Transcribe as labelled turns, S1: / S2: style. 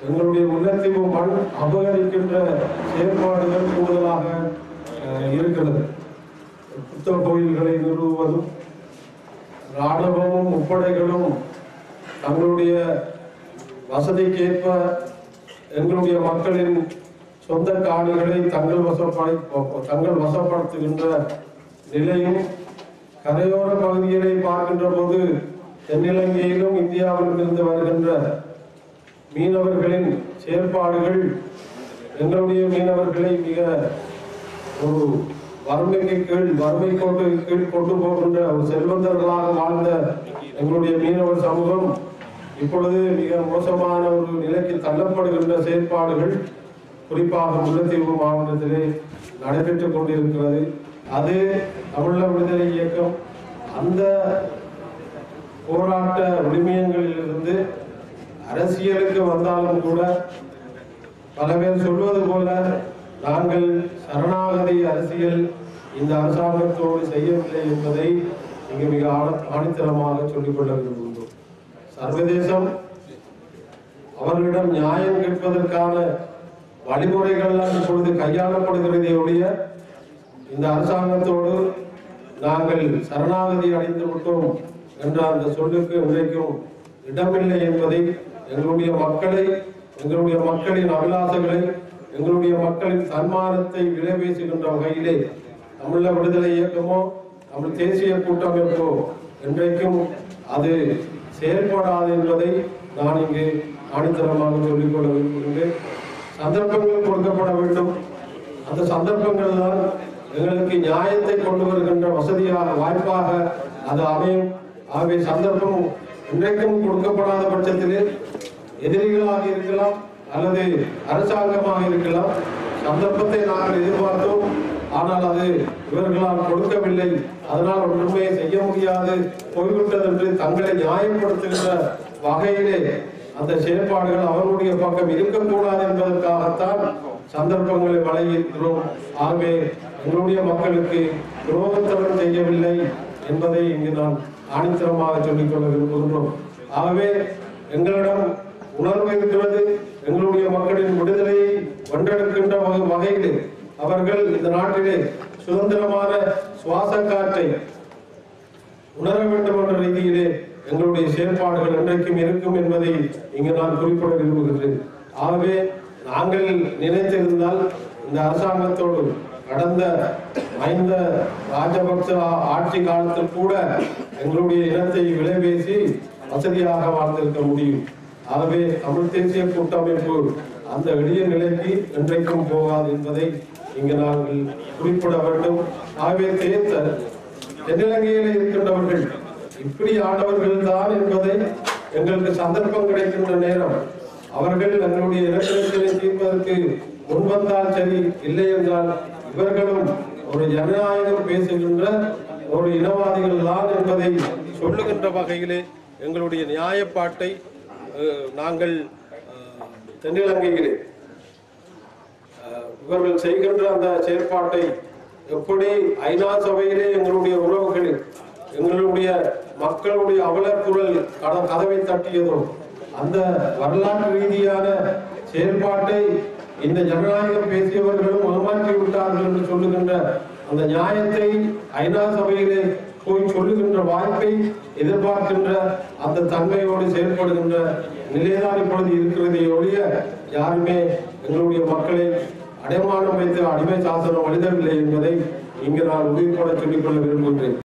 S1: எங்களுடைய முல்லைத்தீவு மண் அபகரிக்கின்ற செயற்பாடுகள் கூடுதலாக அஹ், இருக்கிறது புத்த கோயில்களை நிறுவுவதும் இராணுவமும் முப்படைகளும் தங்களுடைய வசதிக்கேற்ப எங்களுடைய மக்களின் சொந்த காணிகளை தங்கள் வசப்படை தங்கள் வசப்படுத்துகின்ற நிலையும் கரையோர பகுதிகளை பார்க்கின்ற போது தென்னிலங்கையிலும் இந்தியாவிலும் இருந்து வருகின்ற மீனவர்களின் செயற்பாடுகள் எங்களுடைய மீனவர்களை மிக ஒரு வறுமைக்கு கீழ் வறுமை கோட்டு கீழ் கொண்டு போகின்ற ஒரு செல்வந்தர்களாக வாழ்ந்த எங்களுடைய மீனவர் சமூகம் இப்பொழுது மிக மோசமான ஒரு நிலைக்கு தள்ளப்படுகின்ற செயற்பாடுகள் குறிப்பாக முல்லைத்தீவு மாவட்டத்திலே நடைபெற்றுக் கொண்டிருக்கிறது அது தமிழக விடுதலை இயக்கம் அந்த போராட்ட விழுமியங்களிலிருந்து அரசியலுக்கு வந்தாலும் கூட பல பேர் சொல்வது போல நாங்கள் சரணாகதி அரசியல் இந்த அரசாங்கத்தோடு செய்யவில்லை என்பதை இங்கு மிக ஆழ- ஆணித்தரமாக சொல்லிக்கொள்ள விரும்புகிறோம் சர்வதேசம் அவர்களிடம் நியாயம் கேட்பதற்கான வழிமுறைகள்லாம் இப்பொழுது கையாளப்படுகிறதே ஒழிய இந்த அரசாங்கத்தோடு நாங்கள் சரணாகதி அடைந்து விட்டோம் என்ற அந்த சொல்லுக்கு இன்றைக்கும் இடமில்லை என்பதை எங்களுடைய மக்களை எங்களுடைய மக்களின் அபிலாசங்களை எங்களுடைய மக்களின் சன்மானத்தை விலை பேசுகின்ற வகையிலே தமிழ விடுதலை இயக்கமோ தமிழ் தேசிய கூட்டமைப்போ இன்றைக்கும் அது செயல்படாது என்பதை நான் இங்கு ஆணித்தரமாக சொல்லிக்கொள்ள விரும்புகின்றேன் சந்தர்ப்பங்கள் கொடுக்கப்பட வேண்டும் அந்த சந்தர்ப்பங்கள் தான் எங்களுக்கு நியாயத்தை கொண்டு வருகின்ற வசதியாக வாய்ப்பாக அது அமையும் ஆகவே சந்தர்ப்பம் இன்றைக்கும் கொடுக்கப்படாத பட்சத்திலே எதிரிகளாக இருக்கலாம் அல்லது அரசாங்கமாக இருக்கலாம் சந்தர்ப்பத்தை நாங்கள் எதிர்பார்த்தோம் ஆனால் அது இவர்களால் கொடுக்கவில்லை அதனால் ஒன்றுமே செய்ய முடியாது போய்விட்டது என்று தங்களை நியாயப்படுத்துகின்ற வகையிலே அந்த செயற்பாடுகள் அவர்களுடைய பக்கம் இருக்கக்கூடாது என்பதற்காகத்தான் சந்தர்ப்பங்களை வழங்கியிருக்கிறோம் ஆகவே எங்களுடைய மக்களுக்கு துரோகத்தவன் செய்யவில்லை என்பதை இங்கு நான் ஆணித்தரமாக சொல்லிக்கொள்ள விரும்புகின்றோம் ஆகவே எங்களிடம் உணர்வு இருக்கிறது எங்களுடைய மக்களின் விடுதலையை வென்றெடுக்கின்ற வகை- வகையிலே அவர்கள் இந்த நாட்டிலே சுதந்திரமான சுவாச காற்றை உணர வேண்டும் என்ற ரீதியிலே எங்களுடைய செயற்பாடுகள் என்றைக்கும் இருக்கும் என்பதை இங்கு நான் குறிப்பிட விரும்புகின்றேன் ஆகவே நாங்கள் நினைத்திருந்தால் இந்த அரசாங்கத்தோடு கடந்த ஐந்த ராஜபக்ச ஆட்சி காலத்தில் கூட எங்களுடைய இனத்தை விலை பேசி வசதியாக வாழ்ந்திருக்க முடியும் ஆகவே தமிழ் தேசிய கூட்டமைப்பு அந்த எளிய நிலைக்கு என்றைக்கும் போகாது என்பதை இங்கு நாங்கள் குறிப்பிட வேண்டும் ஆகவே தேர்த்த தென்னிலங்கையில் இருக்கின்றவர்கள் இப்படி ஆண்டவர்கள் தான் என்பதை எங்களுக்கு சந்தர்ப்பம் கிடைக்கின்ற நேரம் அவர்கள் எங்களுடைய இனப்பிரச்சனை தீர்ப்பதற்கு முன்வந்தால் சரி இல்லை என்றால் இவர்களும் ஒரு ஜனநாயகம் பேசுகின்ற ஒரு இனவாதிகள் தான் என்பதை சொல்லுகின்ற வகையிலே எங்களுடைய நியாயப்பாட்டை அஹ், நாங்கள் அஹ், தென்னிலங்கையிலே அஹ், இவர்கள் செய்கின்ற அந்த செயற்பாட்டை எப்படி ஐநா சபையிலே எங்களுடைய உறவுகளில் எங்களுடைய மக்களுடைய அவலக்குரல் கட கதவை தட்டியதோ அந்த வரலாற்று ரீதியான செயல்பாட்டை இந்த ஜனநாயகம் பேசியவர்களும் ஏமாற்றி விட்டார்கள் என்று சொல்லுகின்ற அந்த நியாயத்தை ஐநா சபையிலே போய் சொல்லுகின்ற வாய்ப்பை எதிர்பார்க்கின்ற அந்த தன்மையோடு செயல்படுகின்ற நிலைதான் இப்பொழுது இருக்கிறதே ஒழிய யாருமே எங்களுடைய மக்களை அடைமானம் வைத்து அடிமை சாசனம் அளிதவில்லை என்பதை இங்கு நான் உறுதிப்பட சொல்லிக்கொள்ள விரும்புகின்றேன்